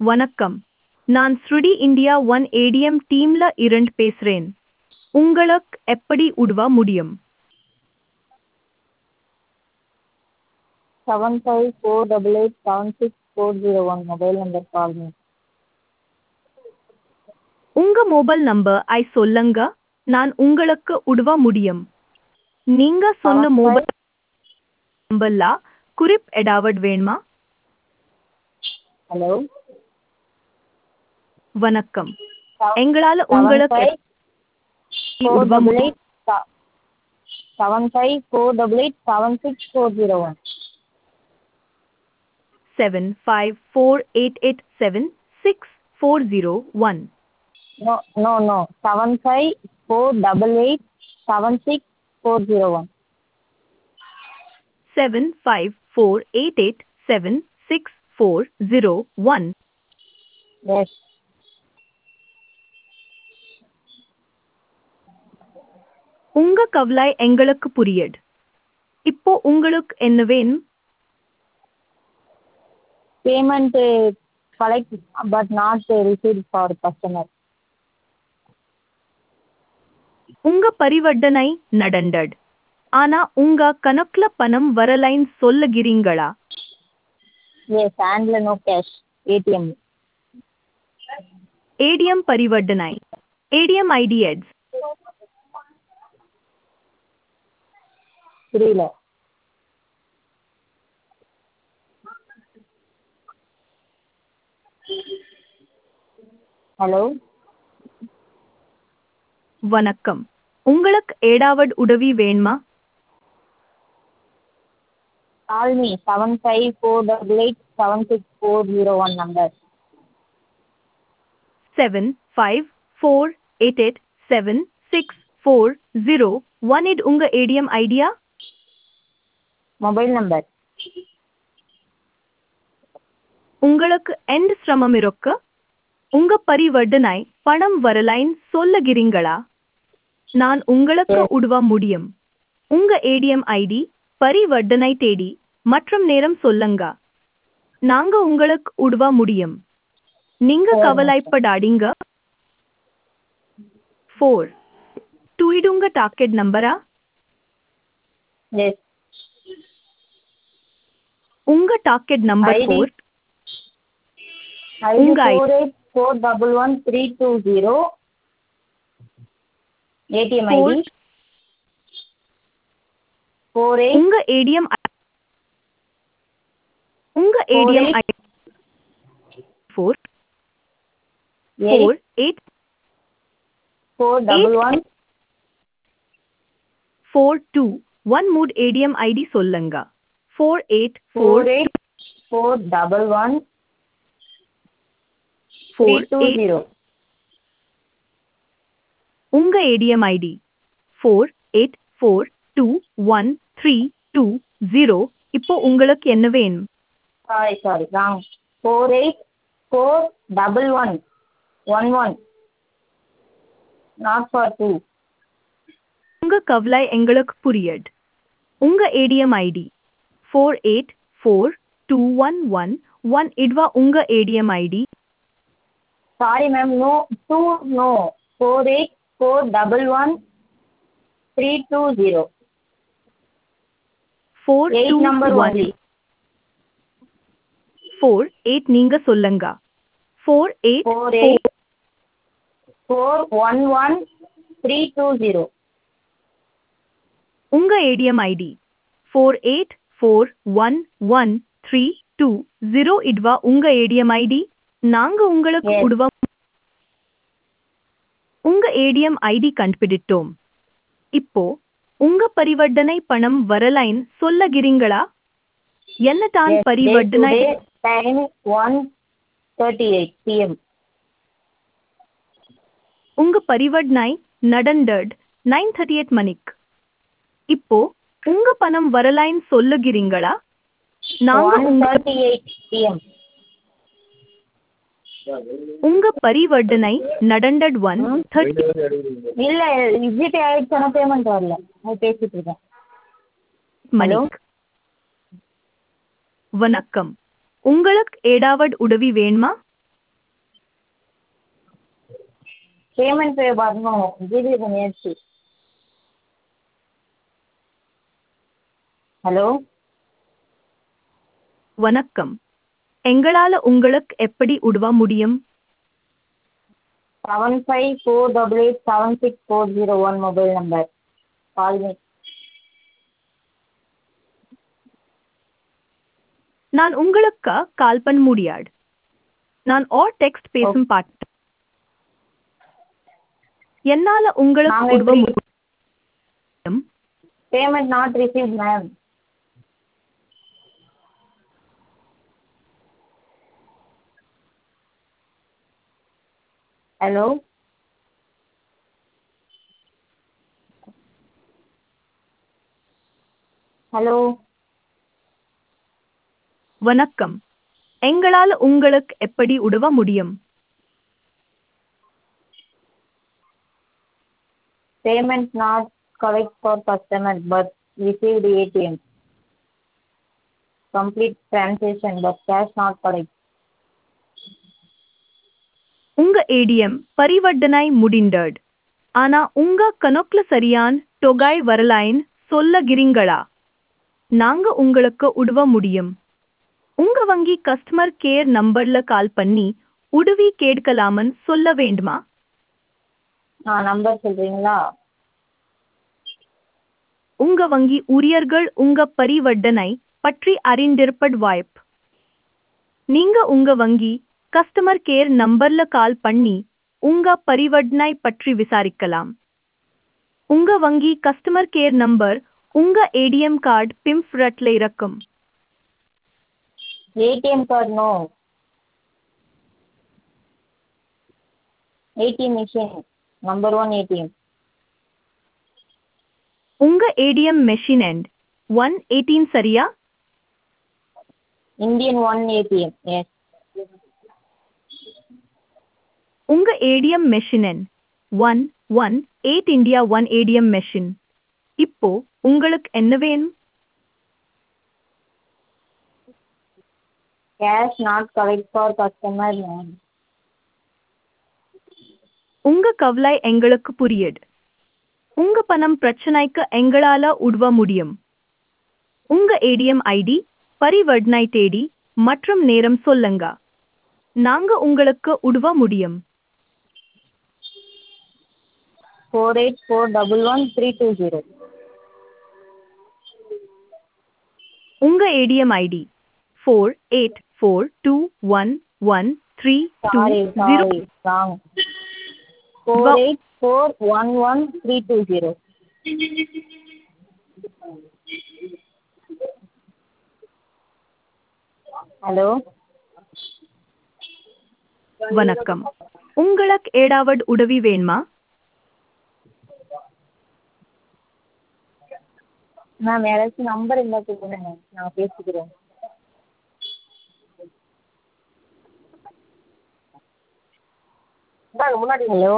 வணக்கம் நான் ஸ்ருடி இந்தியா ஒன் ஏடிஎம் டீம்ல இருந்து பேசுறேன் உங்களுக்கு எப்படி உதவ முடியும் seven five four double eight seven six four zero one mobile number call me. உங்க மொபைல் நம்பர் ஐ சொல்லுங்க நான் உங்களுக்கு உதவ முடியும் நீங்க சொன்ன Seven மொபைல் நம்பர்ல குறிப் ஏதாவது வேணுமா Hello. வணக்கம் Seven- எங்களால seven உங்களுக்கு five எப்படி four உதவ double முடியும் eight se- seven five four double eight seven six four zero one. Seven five four eight eight seven six four zero one No no no seven five four double eight seven six four zero one. Seven five four eight eight seven six four zero one Yes. உங்க கவலை எங்களுக்கு புரியுது இப்போ உங்களுக்கு என்ன வேணும் Payment uh, collect but not uh, received for customer. உங்க பரிவர்த்தனை நடந்தது ஆனா உங்க கணக்குல பணம் வரலைன்னு சொல்லுகிறீங்களா Yes and no cash ATM. ATM பரிவர்த்தனை ஏடிஎம் ஐடி எட்ஸ் புரியல ஹலோ வணக்கம் உங்களுக்கு ஏதாவது உதவி வேணுமா call me seven five four double eight seven six four zero one number seven five four eight eight seven six four zero one eight உங்க ATM idea mobile number உங்களுக்கு எந்த சிரமம் இருக்கு உங்க பரிவர்த்தனை பணம் வரலைன்னு சொல்லுகிறீங்களா நான் உங்களுக்கு உதவ முடியும் உங்க ஏடிஎம் ஐடி பரிவர்த்தனை தேடி மற்றும் நேரம் சொல்லுங்க நாங்க உங்களுக்கு உதவ முடியும் நீங்க சரி. கவலைப்படாதீங்க ஃபோர் டூ உங்க டாக்கெட் நம்பரா எஸ் உங்க docket number ID. Four ID உங்க ID. Four eight four double one three two zero ATM Four. ID four eight உங்க ஏடிஎம் உங்க Four ATM eight. ID four eight four eight four double one four two one மூட் ATM ID சொல்லுங்க four eight four four eight four double one three four two eight zero உங்க ATM ID four eight four two one three two zero இப்போ உங்களுக்கு என்ன வேணும் sorry sorry wrong four eight four double one one one not four two உங்க கவலை எங்களுக்கு புரியுது உங்க ATM ID four eight four two one one one இதுவா உங்க ATM ID sorry ma'am no two no four eight four double one three two zero four two eight number one only four eight நீங்க சொல்லுங்க four eight four eight four one one three two zero உங்க ATM ID four eight four one one three two zero இதுவா உங்க ATM ID நாங்க உங்களுக்கு Yes. உதவ உங்க ATM ID கண்டுபிடித்தோம் இப்போ உங்க பரிவர்த்தனை பணம் வரலைன் சொல்லுகிறீங்களா என்ன தான் பரிவர்த்தனை time one thirty eight PM உங்க பரிவர்த்தனை நடந்தது நைன் தேர்ட்டி எயிட் மணிக்கு இப்போ உங்க பணம் வரலைன் சொல்லுகிறீங்களா நாங்க ஒன் உங்க தேர்ட்டி எயிட் பிஎம் உங்க பரிவர்த்தனை நடந்தது ஒன் தேர்ட்டி இல்லை விசிட் ஆயிடுச்சுன்னா பேமெண்ட் வரல அது பேசிட்டு இருக்கேன் மணிக்கு வணக்கம் உங்களுக்கு ஏதாவது உதவி வேணுமா பேமெண்ட் பே வரணும் ஜிபே பண்ணியாச்சு ஹலோ வணக்கம் எங்களால உங்களுக்கு எப்படி உதவ முடியும் seven five four double eight seven six four zero one mobile number call me நான் உங்களுக்கு கால் பண்ண முடியாது நான் ஆர் டெக்ஸ்ட் பேசும் பாட்டு என்னால உங்களுக்கு நாங்க உதவ எப்படி- முடியும் payment not receive ma'am hello hello வணக்கம் எங்களால உங்களுக்கு எப்படி உதவ முடியும் payment not correct for customer but received ATM. Complete transaction but cash not correct. உங்க ஏடிஎம் பரிவர்த்தனை முடிந்தது ஆனா உங்க கணக்குல சரியான தொகை வரலைன்னு சொல்லகிறீங்களா நாங்க உங்களுக்கு உதவ முடியும் உங்க வங்கி கஸ்டமர் கேர் நம்பர்ல கால் பண்ணி உதவி கேட்கலாமன்னு சொல்ல வேண்டுமா ஆ நம்பர் சொல்கிறீங்களா உங்க வங்கி ஊழியர்கள் உங்க பரிவர்த்தனை பற்றி அறிந்திருப்பது வாய்ப்பு நீங்க உங்க வங்கி கஸ்டமர் கேர் நம்பர்ல கால் பண்ணி உங்க பரிவர்த்தனை பற்றி விசாரிக்கலாம் உங்க வங்கி கஸ்டமர் கேர் நம்பர் உங்க ஏடிஎம் கார்டு பிம்ஃப்ரட்ல இருக்கும் ATM card no ATM machine number one ATM உங்க ஏடிஎம் மெஷின் எண்ட் ஒன் எயிட்டீன் சரியா இந்தியன் ஒன் ஏடிஎம் எஸ் உங்க ஏடிஎம் மெஷின் எண் one one eight India one ATM machine இப்போ உங்களுக்கு என்ன வேணும் cash not correct for customer ma'am உங்க கவலை எங்களுக்கு புரியுது உங்க பணம் பிரச்சனைக்கு எங்களால உதவ முடியும் உங்க ஏடிஎம் ஐடி பரிவர்த்தனை தேதி மற்றும் நேரம் சொல்லுங்க நாங்க உங்களுக்கு உதவ முடியும் four eight four double one three two zero உங்க ATM ID four eight four two one one three two sorry zero sorry wrong four eight four one one three two zero hello வணக்கம் உங்களுக்கு ஏதாவது உதவி வேணுமா ma'am யாராச்சும் number இருந்தால் கொடுங்க நான் பேசிக்கிறேன் ஹலோ